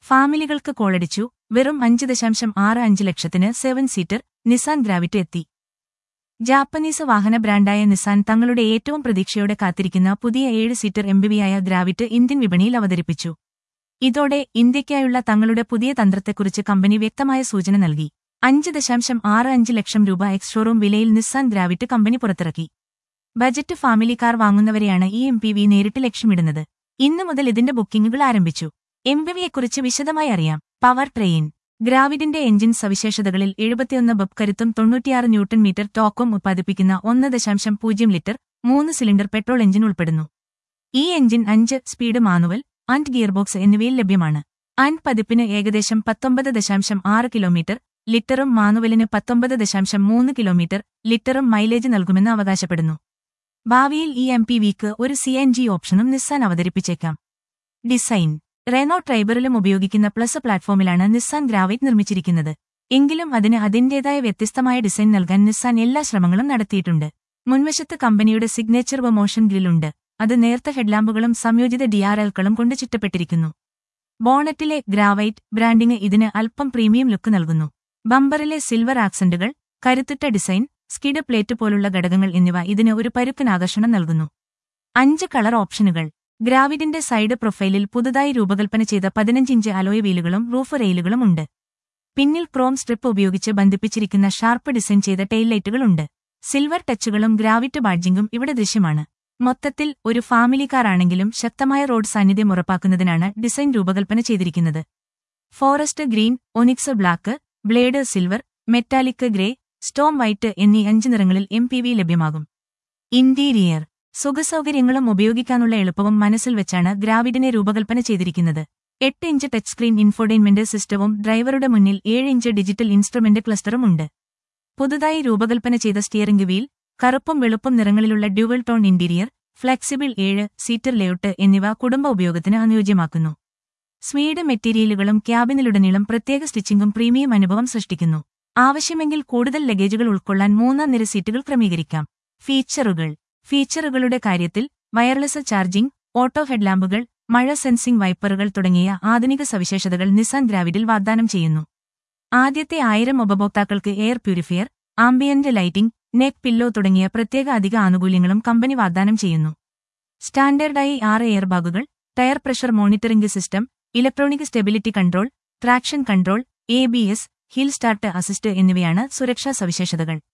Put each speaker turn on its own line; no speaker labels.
ഫാമിലികൾക്ക് കോളടിച്ചു വെറും അഞ്ച് ദശാംശം ആറ് അഞ്ച് ലക്ഷത്തിന് സെവൻ സീറ്റർ നിസാൻ ഗ്രാവിറ്റ് എത്തി ജാപ്പനീസ് വാഹന ബ്രാൻഡായ നിസാൻ തങ്ങളുടെ ഏറ്റവും പ്രതീക്ഷയോടെ കാത്തിരിക്കുന്ന പുതിയ ഏഴ് സീറ്റർ എംബിവിയായ ഗ്രാവിറ്റ് ഇന്ത്യൻ വിപണിയിൽ അവതരിപ്പിച്ചു ഇതോടെ ഇന്ത്യയ്ക്കായുള്ള തങ്ങളുടെ പുതിയ തന്ത്രത്തെക്കുറിച്ച് കമ്പനി വ്യക്തമായ സൂചന നൽകി അഞ്ച് ദശാംശം ആറ് അഞ്ച് ലക്ഷം രൂപ എക്സ് ഷോറൂം വിലയിൽ നിസാൻ ഗ്രാവിറ്റ് കമ്പനി പുറത്തിറക്കി ബജറ്റ് ഫാമിലി കാർ വാങ്ങുന്നവരെയാണ് ഈ എം പി വി നേരിട്ട് ലക്ഷ്യമിടുന്നത് ഇന്നു മുതൽ ഇതിന്റെ ബുക്കിംഗുകൾ ആരംഭിച്ചു എം പി വിയെക്കുറിച്ച് വിശദമായി അറിയാം പവർ ട്രെയിൻ ഗ്രാവിഡിന്റെ എഞ്ചിൻ സവിശേഷതകളിൽ എഴുപത്തിയൊന്ന് ബബ് കരുത്തും തൊണ്ണൂറ്റിയാറ് ന്യൂട്ടൺ മീറ്റർ ടോക്കും ഉത്പാദിപ്പിക്കുന്ന ഒന്ന് ദശാംശം പൂജ്യം ലിറ്റർ മൂന്ന് സിലിണ്ടർ പെട്രോൾ എഞ്ചിൻ ഉൾപ്പെടുന്നു ഈ എഞ്ചിൻ അഞ്ച് സ്പീഡ് മാനുവൽ ആൻഡ് ഗിയർബോക്സ് എന്നിവയിൽ ലഭ്യമാണ് ആൻഡ് പതിപ്പിന് ഏകദേശം പത്തൊമ്പത് ദശാംശം ആറ് കിലോമീറ്റർ ലിറ്ററും മാനുവലിന് പത്തൊമ്പത് ദശാംശം മൂന്ന് കിലോമീറ്റർ ലിറ്ററും മൈലേജ് നൽകുമെന്ന് അവകാശപ്പെടുന്നു ഭാവിയിൽ ഈ എം പി വിക്ക് ഒരു സി എൻ ജി ഓപ്ഷനും നിസ്സാൻ അവതരിപ്പിച്ചേക്കാം ഡിസൈൻ റെനോ ട്രൈബറിലും ഉപയോഗിക്കുന്ന പ്ലസ് പ്ലാറ്റ്ഫോമിലാണ് നിസ്സാൻ ഗ്രാവൈറ്റ് നിർമ്മിച്ചിരിക്കുന്നത് എങ്കിലും അതിന് അതിന്റേതായ വ്യത്യസ്തമായ ഡിസൈൻ നൽകാൻ നിസ്സാൻ എല്ലാ ശ്രമങ്ങളും നടത്തിയിട്ടുണ്ട് മുൻവശത്ത് കമ്പനിയുടെ സിഗ്നേച്ചർ വ മോഷൻ ഗ്രില്ലുണ്ട് അത് നേർത്ത ഹെഡ്ലാമ്പുകളും സംയോജിത ഡിആർഎൽകളും കൊണ്ട് ചുറ്റപ്പെട്ടിരിക്കുന്നു ബോണറ്റിലെ ഗ്രാവൈറ്റ് ബ്രാൻഡിംഗ് ഇതിന് അല്പം പ്രീമിയം ലുക്ക് നൽകുന്നു ബമ്പറിലെ സിൽവർ ആക്സന്റുകൾ കരുത്തുറ്റ ഡിസൈൻ സ്കിഡ് പ്ലേറ്റ് പോലുള്ള ഘടകങ്ങൾ എന്നിവ ഇതിന് ഒരു പരുക്കൻ ആകർഷണം നൽകുന്നു അഞ്ച് കളർ ഓപ്ഷനുകൾ ഗ്രാവിഡിന്റെ സൈഡ് പ്രൊഫൈലിൽ പുതുതായി രൂപകൽപ്പന ചെയ്ത പതിനഞ്ച് ഇഞ്ച് അലോയ് വീലുകളും റൂഫ് റെയിലുകളും ഉണ്ട് പിന്നിൽ ക്രോം സ്ട്രിപ്പ് ഉപയോഗിച്ച് ബന്ധിപ്പിച്ചിരിക്കുന്ന ഷാർപ്പ് ഡിസൈൻ ചെയ്ത ടെയിൽ ലൈറ്റുകളുണ്ട് സിൽവർ ടച്ചുകളും ഗ്രാവിറ്റ് ബാഡ്ജിംഗും ഇവിടെ ദൃശ്യമാണ് മൊത്തത്തിൽ ഒരു ഫാമിലി കാർ ആണെങ്കിലും ശക്തമായ റോഡ് സാന്നിധ്യം ഉറപ്പാക്കുന്നതിനാണ് ഡിസൈൻ രൂപകൽപ്പന ചെയ്തിരിക്കുന്നത് forest green onyx black blade silver metallic grey storm white എന്നീ അഞ്ച് നിറങ്ങളിൽ എം പി വി ലഭ്യമാകും ഇന്റീരിയർ സുഖസൗകര്യങ്ങളും ഉപയോഗിക്കാനുള്ള എളുപ്പവും മനസ്സിൽ വെച്ചാണ് ഗ്രാവിഡിനെ രൂപകൽപ്പന ചെയ്തിരിക്കുന്നത് എട്ട് ഇഞ്ച് ടച്ച് സ്ക്രീൻ ഇൻഫോർടൈൻമെന്റ് സിസ്റ്റവും ഡ്രൈവറുടെ മുന്നിൽ ഏഴ് ഇഞ്ച് ഡിജിറ്റൽ ഇൻസ്ട്രുമെന്റ് ക്ലസ്റ്ററും ഉണ്ട് പുതുതായി രൂപകൽപ്പന ചെയ്ത സ്റ്റിയറിംഗ് വീൽ കറുപ്പും വെളുപ്പും നിറങ്ങളിലുള്ള ഡ്യുവൽ ടോൺ ഇന്റീരിയർ ഫ്ലെക്സിബിൾ ഏഴ് സീറ്റർ ലേഔട്ട് എന്നിവ കുടുംബ ഉപയോഗത്തിന് അനുയോജ്യമാക്കുന്നു സ്വീഡ് മെറ്റീരിയലുകളും ക്യാബിനിലുടനീളം പ്രത്യേക സ്റ്റിച്ചിങ്ങും പ്രീമിയം അനുഭവം സൃഷ്ടിക്കുന്നു ആവശ്യമെങ്കിൽ കൂടുതൽ ലഗേജുകൾ ഉൾക്കൊള്ളാൻ മൂന്നാം നിര സീറ്റുകൾ ക്രമീകരിക്കാം ഫീച്ചറുകൾ ഫീച്ചറുകളുടെ കാര്യത്തിൽ വയർലെസ് ചാർജിംഗ് ഓട്ടോ ഹെഡ്ലാമ്പുകൾ മഴ സെൻസിംഗ് വൈപ്പറുകൾ തുടങ്ങിയ ആധുനിക സവിശേഷതകൾ നിസാൻ ഗ്രാവിഡിൽ വാഗ്ദാനം ചെയ്യുന്നു ആദ്യത്തെ ആയിരം ഉപഭോക്താക്കൾക്ക് air purifier ambient lighting neck pillow തുടങ്ങിയ പ്രത്യേക അധിക ആനുകൂല്യങ്ങളും കമ്പനി വാഗ്ദാനം ചെയ്യുന്നു സ്റ്റാൻഡേർഡായി ആറ് എയർബാഗുകൾ tyre pressure monitoring system electronic stability control traction control A B S hill start assist എന്നിവയാണ് സുരക്ഷാ സവിശേഷതകൾ